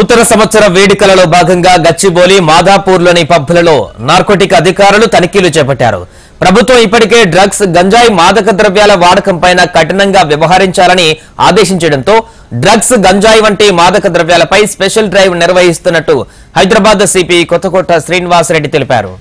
నూతన సంవత్సర వేడుకలలో భాగంగా గచ్చిబౌలి మాదాపూర్లోని పబ్బులలో నార్కోటిక్ అధికారులు తనిఖీలు చేపట్టారు ప్రభుత్వం ఇప్పటికే డ్రగ్స్ గంజాయి మాదక ద్రవ్యాల వాడకంపైన కఠినంగా వ్యవహరించాలని ఆదేశించడంతో డ్రగ్స్ గంజాయి వంటి మాదక ద్రవ్యాలపై స్పెషల్ డ్రైవ్ నిర్వహిస్తున్నట్టు హైదరాబాద్ సిపి కొత్తకోట శ్రీనివాసరెడ్డి తెలిపారు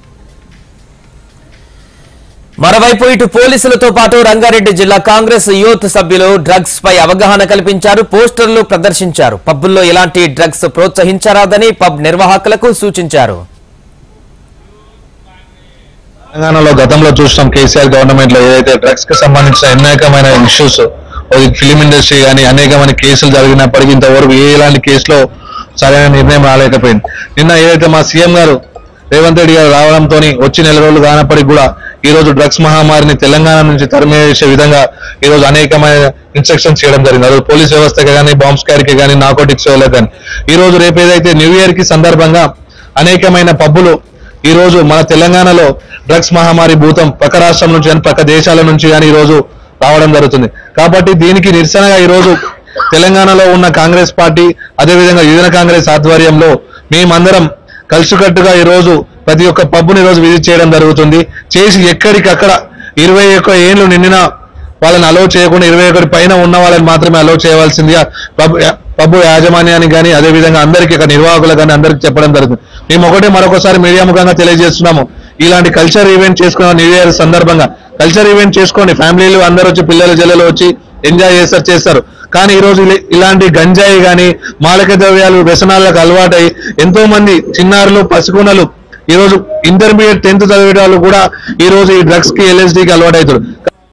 మరోవైపు ఇటు పోలీసులతో పాటు రంగారెడ్డి జిల్లా కాంగ్రెస్ యూత్ సభ్యులు డ్రగ్స్ పై అవగాహన కల్పించారు పోస్టర్లు ప్రదర్శించారు పబ్బుల్లో ఎలాంటి డ్రగ్స్ ప్రోత్సహించరాదని పబ్ నిర్వాహకులకు సూచించారు తెలంగాణలో గతంలో చూసినాం కేసీఆర్ గవర్నమెంట్ లో ఏదైతే డ్రగ్స్ కి సంబంధించిన అనేకమైన ఇష్యూస్ ఫిలిం ఇండస్ట్రీ కానీ అనేకమైన కేసులు జరిగినప్పటికీ ఇంతవరకు ఏ ఎలాంటి కేసులో సరైన నిర్ణయం రాలేకపోయింది నిన్న ఏదైతే మా సీఎం గారు రేవంత్ రెడ్డి గారు రావడంతో వచ్చి నెల రోజులు కానప్పటికీ కూడా ఈ రోజు డ్రగ్స్ మహమ్మారిని తెలంగాణ నుంచి తరిమేసే విధంగా ఈ రోజు అనేకమైన ఇన్స్ట్రక్షన్స్ చేయడం జరిగింది అది పోలీస్ వ్యవస్థకి కానీ బాంబ్స్ క్యారీకి కానీ నాకోటిక్స్ వాళ్ళకి కానీ ఈ రోజు రేపు ఏదైతే న్యూ ఇయర్ కి సందర్భంగా అనేకమైన పబ్బులు ఈ రోజు మన తెలంగాణలో డ్రగ్స్ మహమ్మారి భూతం పక్క రాష్ట్రం నుంచి కానీ పక్క దేశాల నుంచి కానీ ఈ రోజు రావడం జరుగుతుంది కాబట్టి దీనికి నిరసనగా ఈ రోజు తెలంగాణలో ఉన్న కాంగ్రెస్ పార్టీ అదేవిధంగా యువన కాంగ్రెస్ ఆధ్వర్యంలో మేమందరం కలిసికట్టుగా ఈ రోజు ప్రతి ఒక్క పబ్బుని ఈ రోజు విజిట్ చేయడం జరుగుతుంది చేసి ఎక్కడికక్కడ ఇరవై ఒక్క ఏళ్ళు నిండిన వాళ్ళని అలో చేయకుండా ఇరవై ఒకటి పైన ఉన్న వాళ్ళని మాత్రమే అలో చేయవలసిందిగా పబ్ పబ్బు యాజమాన్యానికి కానీ అదేవిధంగా అందరికీ ఇక్కడ నిర్వాహకులకు కానీ అందరికీ చెప్పడం జరుగుతుంది మేము ఒకటే మరొకసారి మీడియా ముఖంగా తెలియజేస్తున్నాము ఇలాంటి కల్చర్ ఈవెంట్ చేసుకున్న న్యూ ఇయర్ సందర్భంగా కల్చర్ ఈవెంట్ చేసుకోండి ఫ్యామిలీలు అందరూ వచ్చి పిల్లలు జల్లలు వచ్చి ఎంజాయ్ చేస్తారు చేస్తారు కానీ ఈ రోజు ఇలా- ఇలాంటి గంజాయి గాని మాదక ద్రవ్యాలు వ్యసనాలకు అలవాటై ఎంతో మంది చిన్నారులు పసికూనలు ఈ రోజు ఇంటర్మీడియట్ టెన్త్ చదివే వాళ్ళు కూడా ఈ రోజు ఈ డ్రగ్స్ కి ఎల్ఎస్డి కి అలవాటు అవుతారు